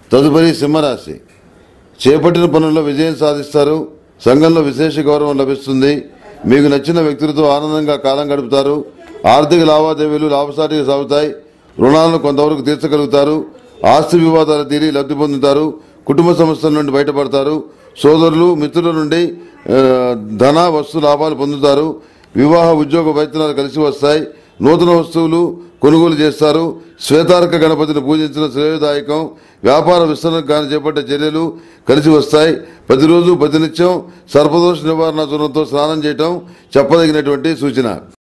తదుపరి సింహరాశి చేపట్టిన పనుల్లో విజయం సాధిస్తారు సంఘంలో విశేష గౌరవం లభిస్తుంది మీకు నచ్చిన వ్యక్తులతో ఆనందంగా కాలం గడుపుతారు ఆర్థిక లావాదేవీలు లాభసాటిగా సాగుతాయి రుణాలను కొంతవరకు తీర్చగలుగుతారు ఆస్తి వివాదాలు తీరి లబ్ధి పొందుతారు కుటుంబ సమస్యల నుండి బయటపడతారు సోదరులు మిత్రుల నుండి ఆ, ధన వస్తు లాభాలు పొందుతారు వివాహ ఉద్యోగ ప్రయత్నాలు కలిసి వస్తాయి నూతన వస్తువులు కొనుగోలు చేస్తారు శ్వేతార్క గణపతిని పూజించడం శ్రేయదాయకం వ్యాపార విస్తరణకు గాని చేపట్టే చర్యలు కలిసి వస్తాయి ప్రతిరోజు ప్రతినిత్యం సర్పదోష నివారణ చూడంతో స్నానం చేయటం చెప్పదగినటువంటి సూచన